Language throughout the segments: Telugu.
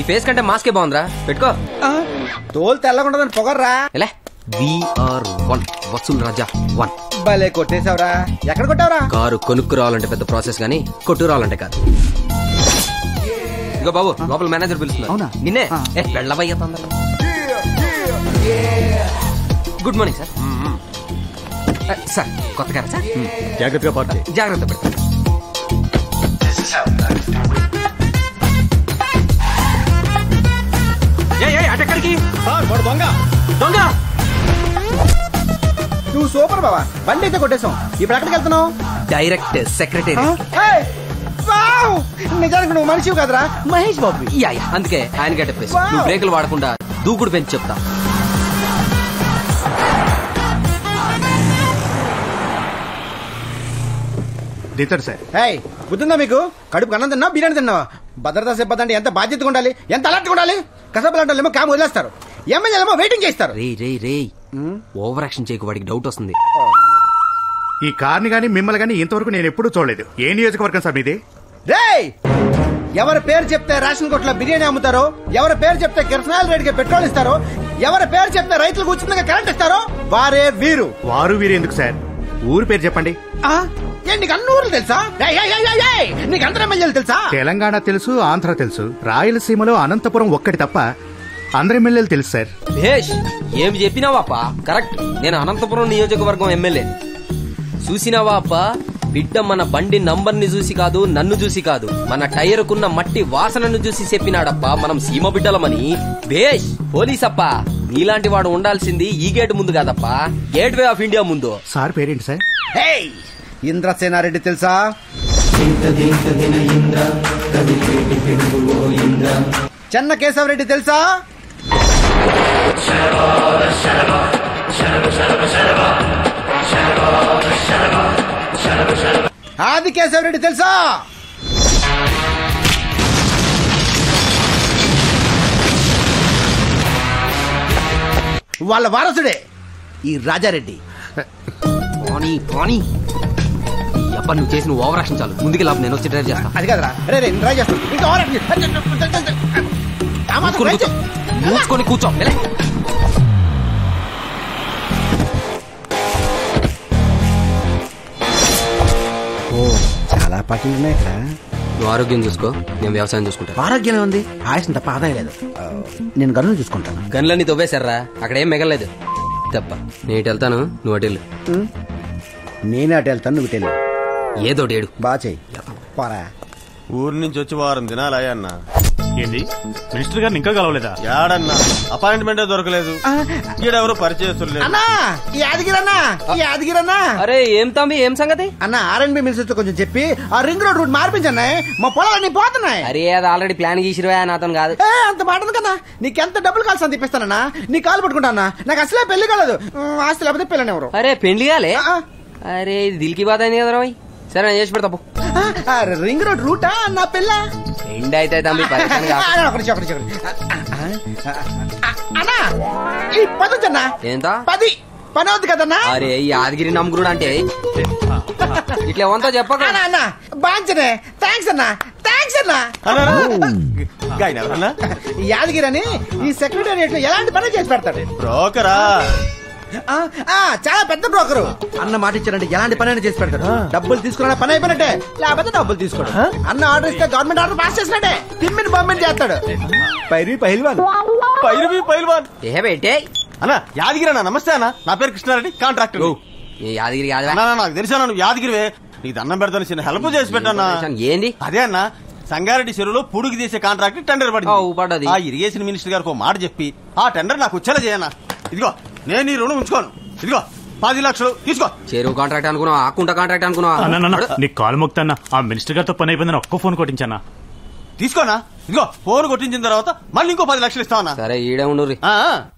ఫేస్ కంటే మాస్కే బాగుందిరా పెట్టుకో ఆ, తోలు తెల్లగుండదని పొగర్రా ఎలా we are one Vasool Raja one భలే కొట్టేశావురా ఎక్కడ కొట్టావురా కారు కొనుక్కు రావాలంటే పెద్ద ప్రాసెస్ కానీ కొట్టు రావాలంటే కాదు ఇగో బాబు లోపల మేనేజర్ పిలుస్తున్నారు అవునా? నిన్నే ఆ. ఏ, వెళ్ళవయ్యా తొందరగా గుడ్ మార్నింగ్ సార్ ఆ, సార్ కొత్త గారా సార్ జాగ్రత్తగా పార్క్ చేయి జాగ్రత్త పడతాను ఏయ్, ఏయ్, అటెక్కడికి దొంగ దొంగ నువ్వు సూపర్ బావా బండి అయితే కొట్టేశాం ఇప్పుడు ఎక్కడికి వెళ్తున్నావు డైరెక్ట్ సెక్రటరీ ఏయ్, వావ్! నిజానికి నువ్వు మనిషివి కదరా మహేష్ బాబు యా యా అందుకే ఆయన గెటప్ వేసి Wow. నువ్వు బ్రేకులు వాడకుండా దూకుడు పెంచి చెప్తా దిగుతాడు సార్ ఏయ్ బుద్ధిందా మీకు కడుపు అన్నం తిన్నావా బిర్యానీ తిన్నావా భద్రతా సిబ్బంది అంటే ఎంత బాధ్యతగా ఉండాలి ఎంత అలర్ట్గా ఉండాలి కసబలాంటి ఏమో కాము వదిలేస్తారు ఎమ్మెల్యేలేమో వెయిటింగ్ చేస్తారు రే రే రే ఓవర్ యాక్షన్ చేయకు వాడికి డౌట్ వస్తుంది ఈ కార్ని గానీ మిమ్మల్ని గానీ ఇంతవరకు నేను ఎప్పుడూ చూడలేదు ఏ నియోజకవర్గం సార్ మీది రేయ్ ఎవరి పేరు చెప్తే రేషన్ కొట్లో బిర్యానీ అమ్ముతారో ఎవరి పేరు చెప్తే కిరసనాయిల్ రేటుకి పెట్రోల్ ఇస్తారో ఎవరి పేరు చెప్తే రైతులకు ఉచితంగా కరెంట్ ఇస్తారో వారే వీరు వారు వీరు ఎందుకు సార్ ఊరు పేరు చెప్పండి ఆ? ఏ, నీకు అన్ని ఊర్లు తెలుసా ఏయ్, ఏయ్, ఏయ్, ఏయ్, ఏయ్, నీకు అందరు ఎమ్మెల్యేలు తెలుసా తెలంగాణ తెలుసు ఆంధ్ర తెలుసు రాయలసీమలో అనంతపురం ఒక్కటి తప్ప అందరి ఎమ్మెల్యేలు తెలుసు సార్ భేష్ ఏం చెప్పినావాపా కరెక్ట్ నేను అనంతపురం నియోజకవర్గం ఎమ్మెల్యే చూసినావా అప్ప బిడ్డ మన బండి నంబర్ ని చూసి కాదు నన్ను చూసి కాదు మన టైర్ కున్న మట్టి వాసనను చూసి చెప్పినాడప్పా మనం సీమ బిడ్డలమని భేష్ పోలీస్ అప్ప నీలాంటి వాడు ఉండాల్సింది ఈ గేట్ ముందు కాదప్పా గేట్ వే ఆఫ్ ఇండియా ముందు సార్ పేరేంటి సార్ ఏయ్, ఇంద్రసేనారెడ్డి తెలుసా చెన్న కేశవరెడ్డి తెలుసా ఆది కేశవరెడ్డి తెలుసా వాళ్ళ వారసుడే ఈ రాజారెడ్డి పోనీ పోనీ ఈ అబ్బా నువ్వు చేసిన ఓవర్ యాక్షన్ చాలు ముందుకు లాభం నేను వచ్చి డ్రైవ్ చేస్తా అది కదరా రే రే ట్రై చేస్తాను ఇంకా ఓవర్ యాక్షన్. ఆ మాత్రం కూర్చొని ట్రై కూర్చో చేయి. మూసుకొని కూర్చో వెళ్ళే. ఓ చాలా పార్టీలు ఉన్నాయి ఇక్కడ నువ్వు ఆరోగ్యం చూసుకో నేను వ్యవసాయం చూసుకుంటా ఆరోగ్యం ఉంది ఆయుష్ తప్ప ఆదాయం లేదు ఆ, నేను గనులు చూసుకుంటాను గన్లన్నీ తవ్వేశారా అక్కడ ఏం మిగలేదు తప్ప నేను ఇటు వెళ్తాను నువ్వు అటు వెళ్ళు నేనే అటు వెళ్తాను నువ్వు ఇటు వెళ్ళు. ఏదో ఏడు బాగా చెయ్యి పోరా ఊరి నుంచి వచ్చి వారం దినాలయ్యా అన్న ఏంది మినిస్టర్ గారిని ఇంకా కలవలేదా యాడన్నా అపాయింట్మెంటే దొరకలేదు ఈడెవరు పరిచయస్తులు లేదు అన్నా ఈ యాదగిరన్నా ఈ యాదగిరన్నా అరే ఏం తమ్మి ఏం సంగతి అన్న ఆర్ఎన్బి మినిస్టర్ తో కొంచెం చెప్పి ఆ రింగ్ రోడ్ రూట్ మార్పించన్నాయి మా పొలాలన్నీ పోతున్నాయి అరే అది ఆల్రెడీ ప్లాన్ గీసిరువా నాతో కాదు ఏ, అంత మాట ఉంది కదా నీకెంత డబ్బులు కాల్సి అంత ఇప్పిస్తానన్నా నీ కాలు పట్టుకుంటానా నాకు అసలే పెళ్లి కాలేదు ఉమ్, ఆస్తి లేకపోతే పెళ్ళని ఎవరు అరే పెండ్లి కాలే ఆ, అరే ఇది దిల్కి బాధ అయింది కదా రోయ్ సరే నేను చేసి పెడతా పో. ఆ, ఆ, రింగ్ రోడ్ రూటా నా పిల్ల ఎండ్ అయితే తమ్మి పరిచయం కాదు. ఒకటి ఒకటి ఒకటి అన్నా ఈ పది వచ్చన్నా ఏంత పది పని అవుతుంది కదన్నా అరే ఈ యాదగిరి నమ్ముకుడు అంటే ఇట్లా ఏమంతా చెప్పక అన్నా అన్నా బాంచనే థ్యాంక్స్ అన్నా థ్యాంక్స్ అన్నా ఆయన ఎవరన్నా ఈ యాదగిరి అని ఈ సెక్రటేరియట్ లో ఎలాంటి పని చేసి పెడతాడు బ్రోకరా ఆ, ఆ, చాలా పెద్ద బ్రోకరు అన్న మాట ఇచ్చారంటే ఎలాంటి పని అయినా చేసి పెడతాడు డబ్బులు తీసుకున్నా పని అయిపోయినట్టే లేకపోతే డబ్బులు తీసుకోడు అన్న ఆర్డర్ ఇస్తే గవర్నమెంట్ ఆర్డర్ పాస్ చేసినట్టే తిమ్మిని పంపిణీ చేస్తాడు పైరి పైల్వాన్ పైరువి పైల్వాన్ ఏ పెట్టే అన్న యాదగిరి అన్న నమస్తే అన్న నా పేరు కృష్ణారెడ్డి కాంట్రాక్టర్ ఈ యాదగిరి యాదవ అన్నా నాకు తెలిసాను నువ్వు యాదగిరివే నీకు దండం పెడతాను చిన్న హెల్ప్ చేసి పెట్టన్నా ఏంది అదే అన్న సంగారెడ్డి చెరువులో పుడుగు తీసే కాంట్రాక్ట్ టెండర్ ఆ, పడింది పడ్డది. ఆ ఇరిగేషన్ మినిస్టర్ గారికి ఒక మాట చెప్పి ఆ టెండర్ నాకు వచ్చేలా చేయన్నా ఇదిగో నేను ఈ రుణం ఉంచుకోను ఇదిగో పది లక్షలు తీసుకో చెరువు కాంట్రాక్ట్ అనుకున్నావా ఆకుంట కాంట్రాక్ట్ అనుకున్నావా అన్న నీకు కాలు మొక్తాన్నా ఆ మినిస్టర్ గారితో పని అయిపోయిందని ఒక్క ఫోన్ కొట్టించన్నా తీసుకోనా ఇదిగో ఫోన్ కొట్టించిన తర్వాత మళ్ళీ ఇంకో పది లక్షలు ఇస్తావన్నా సరే ఈడే ఉండు ఆ,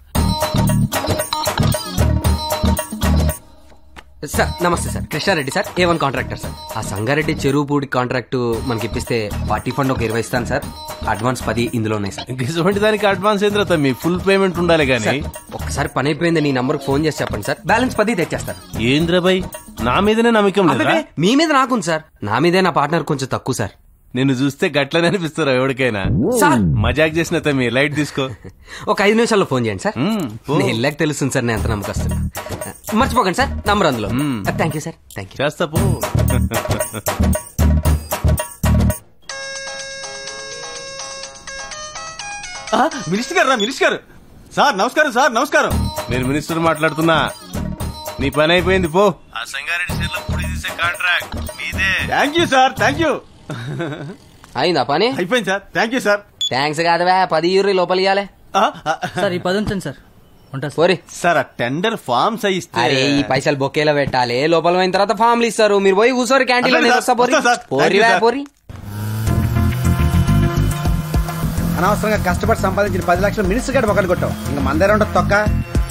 సార్ నమస్తే సార్ కృష్ణారెడ్డి సార్ ఏ వన్ కాంట్రాక్టర్ సార్ ఆ సంగారెడ్డి చెరువు పూడి కాంట్రాక్ట్ మనకి ఇప్పిస్తే పార్టీ ఫండ్ ఒక ఇరవై ఇస్తాను సార్ అడ్వాన్స్ పది ఇందులో ఉన్నాయి సార్ ఇటువంటి దానికి అడ్వాన్స్ ఏంద్ర తమ్మి ఫుల్ పేమెంట్ ఉండాలి గాని సార్, ఒక్కసారి పని అయిపోయింది నీ నంబర్ ఫోన్ చేసి చెప్పండి సార్ బ్యాలెన్స్ పది తెచ్చేస్తారు ఏంద్ర బై నా మీదనే నమ్మకం లేదా అబ్బే, మీ మీద నాకుంది సార్ నా మీదే నా పార్ట్నర్ కొంచెం తక్కువ సార్ నిన్ను చూస్తే గట్లనే అనిపిస్తారా ఎవరికైనా సార్ మజాక్ చేసిన తమ్మి లైట్ తీసుకో ఒక ఐదు నిమిషాల్లో ఫోన్ చేయండి సార్ మ్మ్, పో. నేను వెళ్ళాక తెలుస్తుంది సార్ నేను ఎంత నమ్మకస్తున్నా మర్చిపోకండి సార్ నంబర్ అందులో thank you sir thank you చేస్తా పో ఆ, మినిస్టర్ గారు రా మినిస్టర్ గారు సార్ నమస్కారం సార్ నమస్కారం నేను మినిస్టర్ మాట్లాడుతున్నా నీ పని అయిపోయింది పో ఆ సంగారెడ్డి సీర్లో పుడి తీసే కాంట్రాక్ట్ మీదే thank you sir thank you అయిందా పని అయిపోయింది sir thank you sir thanks కాదవా పది యూరి లోపల ఇవ్వాలి ఆ, ఆ, సార్ ఈ పది ఉంచండి సార్ ఉంటా సార్ పోరి సార్ ఆ టెండర్ ఫామ్స్ అయి ఇస్తే అరే ఈ పైసలు బొక్కేలో పెట్టాలి లోపల పోయిన తర్వాత ఫామ్లు ఇస్తారు మీరు పోయి కూర్చోరు క్యాంటీన్ లో అట్లనే నేను సార్, వస్తా పోరి వస్తా సార్. పోరి Thank you, వా, సార్. పోరి అనవసరంగా కష్టపడి సంపాదించిన పది లక్షలు మినిస్టర్ గారు ఒకటి కొట్టావు ఇంకా మన దగ్గర ఉంటుంది తొక్క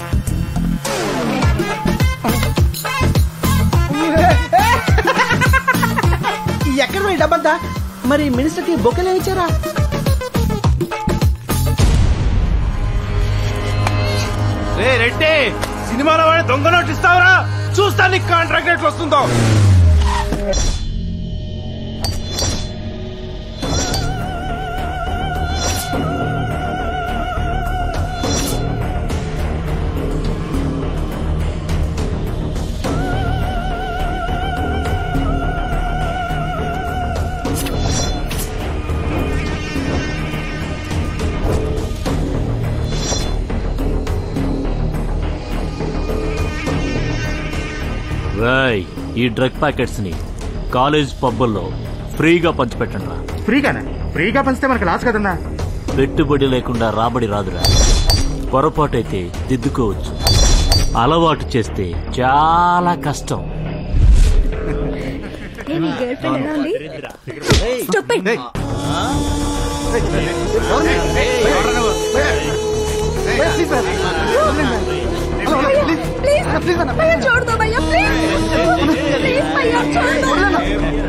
ఎక్కడ పోయి డబ్బంతా మరి మినిస్టర్ కి బొక్కలే ఇచ్చారా రే రెడ్డి సినిమాలో వాడి దొంగ నోట్ ఇస్తావరా చూస్తా నీకు కాంట్రాక్ట్ ఎట్లా వస్తుందో రాయ్ ఈ డ్రగ్ ప్యాకెట్స్ ని కాలేజ్ పబ్బుల్లో ఫ్రీగా పంచిపెట్టండి రా ఫ్రీగానే ఫ్రీగా పంచితే మనకి లాస్ కదన్నా పెట్టుబడి లేకుండా రాబడి రాదురా పొరపాటైతే దిద్దుకోవచ్చు అలవాటు చేస్తే చాలా కష్టం నీ గర్ల్ ఫ్రెండ్ ఎలా ఉంది Stupid. Please, भैया छोड़ दो भैया प्लीज प्लीज भैया छोड़ दो No.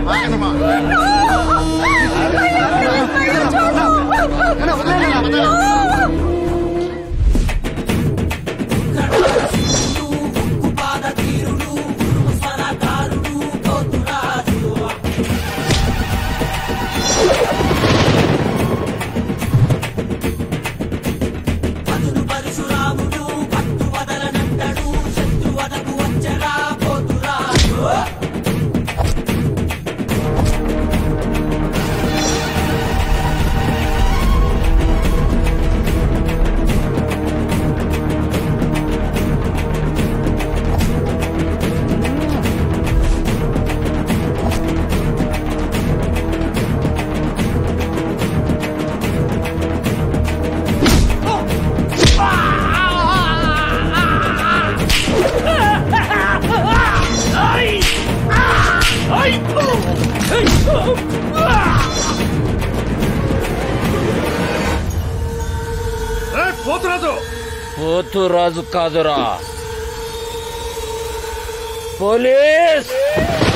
भैया प्लीज भैया छोड़ दो No. పోతురాజు కాదురా పోలీస్